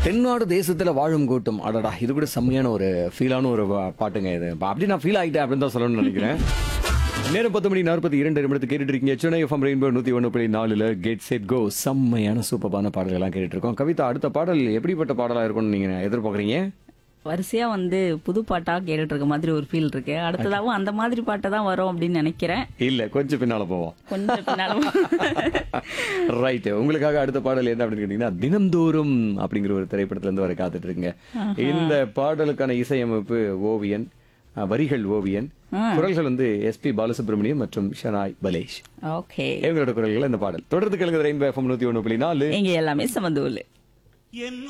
தென்னாடு தேசத்துல வாழும் கூட்டம் அடடா இது கூட செம்மையான ஒரு ஃபீலான ஒரு பா- பாட்டுங்க இது அப்ப அப்படி நான் ஃபீல் ஆகிட்டேன் அப்படின்னு தான் சொல்லணும்னு நினைக்கிறேன் நேரம் பத்து மணி நாற்பத்தி இரண்டு நிமிடத்துக்கு கேட்டுட்டு இருக்கீங்க சென்னை எஃப்எம் ரெயின்போ நூத்தி ஒன்று புள்ளி நாலுல கேட் செட் கோ செம்மையான சூப்பரான பாடல்கள்லாம் கேட்டுட்டு இருக்கோம் கவிதா அடுத்த பாடல் எப்படிப்பட்ட பாடலா இருக்கும்னு நீங்க எதிர்பார்க்குறீங்க வரிசையா வந்து புது பாட்டா கேட்டுட்டு இருக்க மாதிரி ஒரு ஃபீல் இருக்கு அடுத்ததாவும் அந்த மாதிரி பாட்டை தான் வரும் அப்படின்னு நினைக்கிறேன் இல்ல கொஞ்சம் பின்னால போவோம் கொஞ்சம் பின்னாலும் ரைட் உங்களுக்காக அடுத்த பாடல் என்ன அப்படின்னு கேட்டீங்கன்னா தினந்தோறும் அப்படிங்கிற ஒரு திரைப்படத்துல இருந்து வர காத்துட்டு இருக்குங்க இந்த பாடலுக்கான இசையமைப்பு ஓவியன் அஹ், வரிகள் ஓவியன் குரல்கள் வந்து எஸ்பி பாலசுப்ரமணியம் மற்றும் ஷனாய் பலேஷ் ஓகே இவங்களோட குரல்கள் இந்த பாடல் தொடர்ந்து கலந்து ரெயின்போ எஃப்எம் நூத்தி ஒன்று புள்ளி நாலு இங்க எல்லாமே சமந்தூல்